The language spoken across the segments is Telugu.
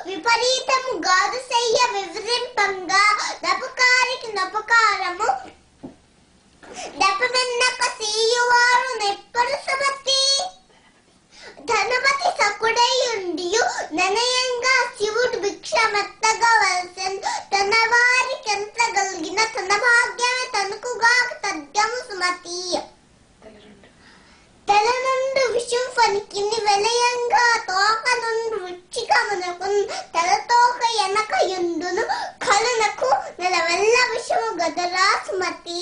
విపరీతము గాదు సెయ్య వివరింపంగా నపకారికి నపకారము దపమెన్నక సీయువారు నెప్పరు సమతి ధనపతి సకుడయుండియు ననయంగా శివుడు భిక్షమెత్తగా వలసెన్ తన వారికెంత గలిగిన తన భాగ్యమే తనకుగా తథ్యము సుమతి తల నుండి విషం ఫనికిని వెలయంగా తోక నుండి వృచ్చికమునకు తలతోక ఎనకయుండును కలునకు నెలవెల్ల విషము గదరా సుమతి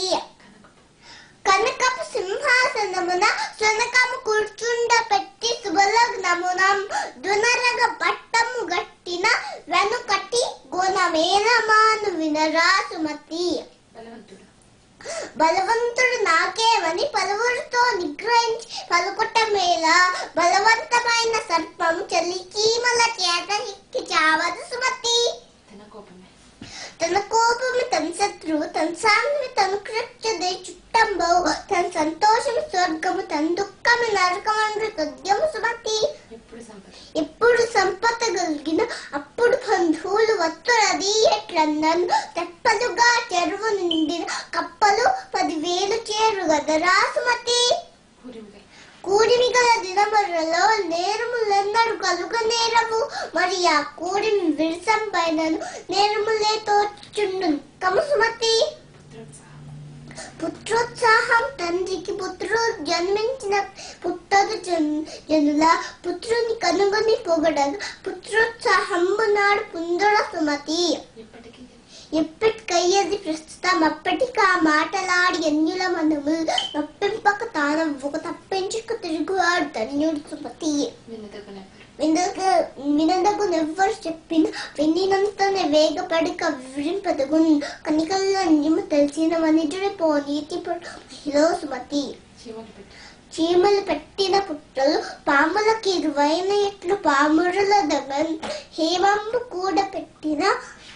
కనకపు సింహాసనమున సునకము కూర్చుండ పెట్టి శుభలగ్నమునం దునరగ పట్టము గట్టిన వెనుకటి గుణమేనమాను వినరా సుమతి బలవంతుడు బలవంతుడు నాకేమని పలువురితో నిగ్రహించి పలుకుట మేల బలవంతమైన సర్పము చలి చీమల చేత ఎక్కి చావదు సుమతి తన కోపమే తన కోపము తన శత్రువు తన సాంగమి తన కృత్యదే చుట్టంబవు తన సంతోషము స్వర్గము తన దుఃఖము నరకమండ్రు తద్యము సుమతి ఎప్పుడు సంపద ఎప్పుడు సంపద కలిగిన అప్పుడు బంధువులు వత్తురది ఎట్లన్నను తెప్పలుగా చెరువు నిండిన కప్పలు పదివేలు చేరు గదరా సుమతి కూరిమిగల కూడిమి గల దినమరలో నేరములెన్నడు కలుగ నేరము మరి ఆ కూడిమి విరసం పైనను నేరములే తోచుండు కమసుమతి పుత్రోత్సాహం పుత్రోత్సాహం తండ్రికి పుత్రుడు జన్మించిన పుట్టదు జన్- జనుల పుత్రుని కనుగొని పొగడదు పుత్రోత్సాహంబు నాడు పుందుల సుమతి ఎప్పటికీ ఎప్పటికయ్యది ప్రస్తుతం అప్పటికా మాటలాడి ఎన్యుల మనము నొప్పింపక తానవ్వక తప్పించుకు తిరుగువాడు ధన్యుడు సుమతి వినదగనెవరు వినదగ వినదగు నెవ్వరు చెప్పిన వినినంతనే వేగపడి కవ్వింపదగు కనికల్లో నిజము తెలిసిన మనిషుడి పోనీతి మహిళ సుమతి చీమలు పెట్టి చీమలు పెట్టిన పుట్టలు పాములకి ఇరువైన ఎట్లు పామురుల దగన్ హేమంబు కూడా పెట్టిన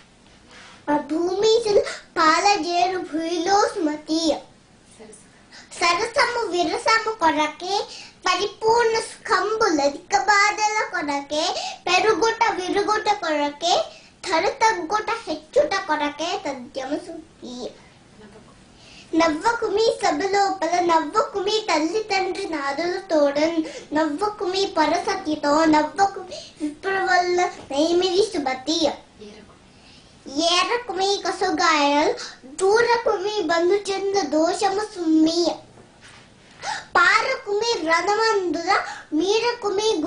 ఆ భూమి పాలజేరు భూమిలో సుమతి సరసగా సరసము విరసము కొరకే పరిపూర్ణ స్కంబులధిక బాధల కొరకే పెరుగుట విరుగుట కొరకే ధర తగ్గుట హెచ్చుట కొరకే తద్యము సుమతి నవ్వకు నవ్వకు మీ సభ లోపల నవ్వకు మీ తల్లి తండ్రి నాదులు తోడన్ నవ్వకు మీ పరసతితో నవ్వకు మీ విప్ర వల్ల నైమిది సుమతి ఏరకు ఏరకు మీ కసుగాయలు దూరకు మీ బంధుచంద దోషము సుమ్మి పారకు మీ రణమందుల మీరకు మీ